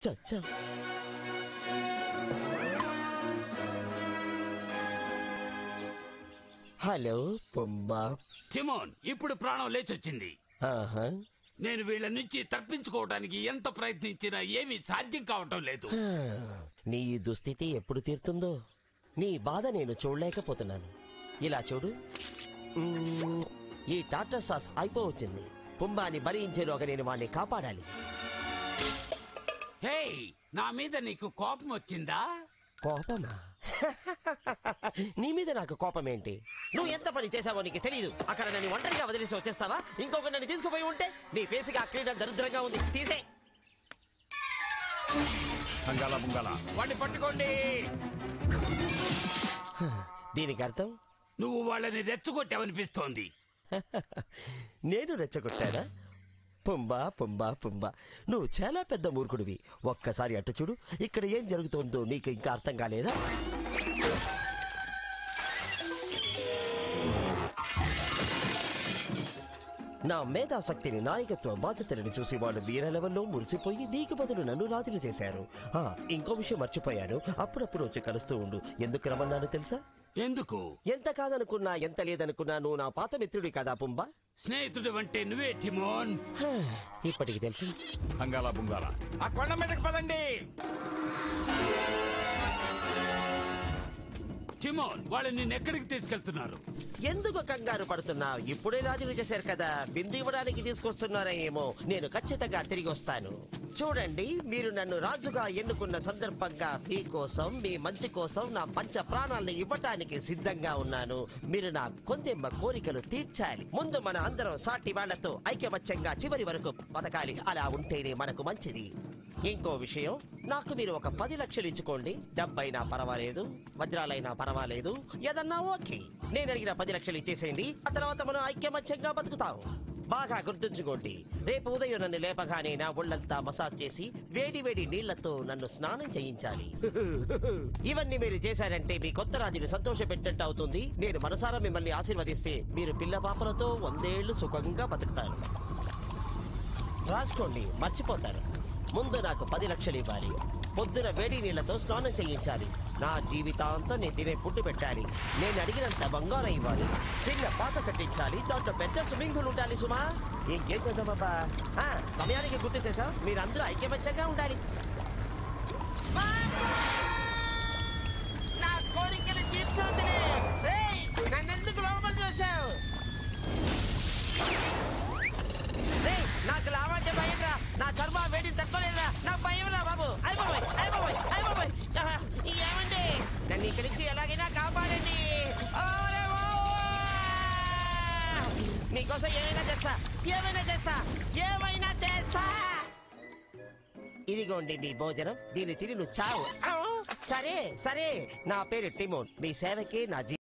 చచ్చా hello Pumbaa Timon ఇప్పుడు ప్రాణం లేచొచ్చింది ఆహా నేను వీళ్ళ నుంచి తప్పించుకోవడానికి ఎంత ప్రయత్నించినా ఏమీ సాధ్యం కావటం లేదు హా, నీ ఈ దుస్థితి ఎప్పుడు తీరుతుందో నీ బాధ నేను చూడలేకపోతున్నాను ఇలా చూడు మ్మ్, ఈ టాటర్ సాస్ అయిపోవచ్చింది పుంబాని భరించేలోగా నేను వాడిని కాపాడాలి హే నా మీద నీకు కోపం వచ్చిందా కోపమా నీ మీద నాకు కోపం ఏంటి నువ్వు ఎంత పని చేశావో నీకు తెలియదు అక్కడ నన్ను ఒంటరిగా వదిలేసి వచ్చేస్తావా ఇంకొక నన్ను తీసుకుపోయి ఉంటే నీ ఫేస్కి ఆ క్రీడ దరిద్రంగా ఉంది తీసే బంగాళ బుంగాల వాడిని పట్టుకోండి దీనికి అర్థం నువ్వు వాళ్ళని రెచ్చగొట్టావనిపిస్తోంది నేను రెచ్చగొట్టానా పుంబా పుంబా పుంబా నువ్వు చాలా పెద్ద మూర్ఖుడివి ఒక్కసారి అటు చూడు ఇక్కడ ఏం జరుగుతోందో నీకు ఇంకా అర్థం కాలేదా నా మేధాశక్తిని నాయకత్వ బాధ్యతలను చూసి వాళ్ళు వీర లెవెల్లో మురిసిపోయి నీకు బదులు నన్ను రాజులు చేశారు ఆ, ఇంకో విషయం మర్చిపోయాను అప్పుడప్పుడు వచ్చి కలుస్తూ ఉండు ఎందుకు రమ్మన్నాను తెలుసా ఎందుకు ఎంత కాదనుకున్నా ఎంత లేదనుకున్నా నువ్వు నా పాత మిత్రుడి కదా పుంబా స్నేహితుడు అంటే నువ్వే టిమోన్ హా, ఇప్పటికి తెలుసు బంగాళ బుంగాల ఆ కొండ మీదకి పదండి టిమోన్ వాళ్ళు నిన్ను ఎక్కడికి తీసుకెళ్తున్నారు ఎందుకు కంగారు పడుతున్నావు ఇప్పుడే రాజులు చేశారు కదా బిందు ఇవ్వడానికి తీసుకొస్తున్నారా ఏమో నేను ఖచ్చితంగా తిరిగి వస్తాను చూడండి మీరు నన్ను రాజుగా ఎన్నుకున్న సందర్భంగా మీకోసం మీ మంచి కోసం నా పంచ ప్రాణాలను ఇవ్వటానికి సిద్ధంగా ఉన్నాను మీరు నా కొందెమ్మ కోరికలు తీర్చాలి ముందు మన అందరం సాటి వాళ్లతో ఐక్యమత్యంగా చివరి వరకు బతకాలి అలా ఉంటేనే మనకు మంచిది ఇంకో విషయం నాకు మీరు ఒక పది లక్షలు ఇచ్చుకోండి డబ్బైనా పర్వాలేదు వజ్రాలైనా పర్వాలేదు ఏదన్నా ఓకే నేను అడిగిన పది లక్షలు ఇచ్చేసేయండి ఆ తర్వాత మనం ఐక్యమత్యంగా బతుకుతాం బాగా గుర్తుంచుకోండి రేపు ఉదయం నన్ను లేపగానే నా ఒళ్ళంతా మసాజ్ చేసి వేడి వేడి నీళ్లతో నన్ను స్నానం చేయించాలి ఇవన్నీ మీరు చేశారంటే మీ కొత్త రాజుని సంతోష పెట్టినట్టు అవుతుంది నేను మనసారా మిమ్మల్ని ఆశీర్వదిస్తే మీరు పిల్ల పాపలతో వందేళ్లు సుఖంగా బతుకుతారు రాసుకోండి మర్చిపోతారు ముందు నాకు పది లక్షలు ఇవ్వాలి పొద్దున వేడి నీళ్లతో స్నానం చేయించాలి నా జీవితాంతం నేను తినే ఫుడ్ పెట్టాలి నేను అడిగినంత బంగారం ఇవ్వాలి చిన్న పాత కట్టించాలి దాంట్లో పెద్ద స్విమ్మింగ్ పూల్ ఉండాలి సుమా ఇంకేం చేద్దామబ్బా ఆ, సమయానికి గుర్తు చేసాం మీరందరూ ఐక్యమత్యంగా ఉండాలి నా కోరికలు తీర్చొద్దులే రేయ్, నన్నెందుకు లోపల చూసావు రేయ్, నాకు లావంటే భయం రా నా చర్మ వేడి తక్కువలేదా నా భయం రా బాబు అయిపోయి అయిపోయి అయిపోయి ఏమండి నన్ను ఇక్కడి నుంచి ఎలాగైనా కాపాడండి ఓరే ఓ! మీకోసం ఏమైనా చేస్తా ఏమైనా చేస్తా ఏమైనా చేస్తా ఇదిగోండి మీ భోజనం దీన్ని తిని నువ్వు చావు ఔ! సరే సరే నా పేరు టిమోన్ మీ సేవకి నా జీ